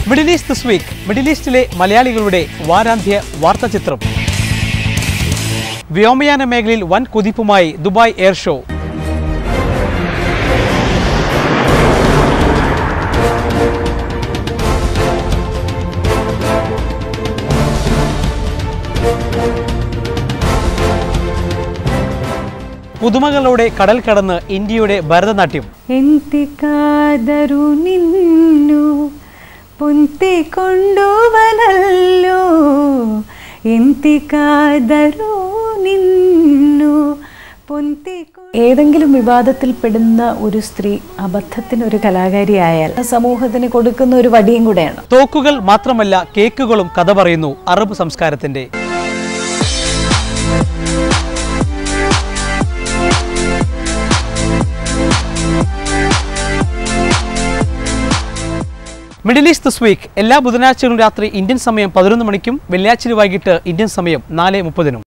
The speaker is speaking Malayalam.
middle east this week middle ഈസ്റ്റിലെ മലയാളികളുടെ വാരാന്ത്യ വാർത്താചിത്രം വ്യോമയാന മേഖലയിൽ വൻ കുതിപ്പുമായി ദുബായ് എയർ ഷോ പുതുമകളോടെ കടൽ കടന്ന് ഇന്ത്യയുടെ ഭരതനാട്യം ಎಂತಿಕಾದರೂ ನಿನ್ನು ಪುಂತಿಕೊಂಡುವನಲ್ಲೋ ಎಂತಿಕಾದರೂ നിന്നു ഏതെങ്കിലും വിവാദത്തിൽപ്പെടുന്ന ഒരു സ്ത്രീ അബദ്ധത്തിന് ഒരു കലാകാരിയായാൽ സമൂഹത്തിന് കൊടുക്കുന്ന ഒരു വടിയും കൂടെയാണ് തോക്കുകൾ മാത്രമല്ല കേക്കുകളും കഥ പറയുന്നു അറബ് സംസ്കാരത്തിന്റെ മിഡിൽ ഈസ്റ്റ് ദിസ് വീക്ക് എല്ലാ ബുധനാഴ്ചകളും രാത്രി ഇന്ത്യൻ സമയം പതിനൊന്ന് മണിക്കും വെള്ളിയാഴ്ച വൈകിട്ട് ഇന്ത്യൻ സമയം നാല് മുപ്പതിനും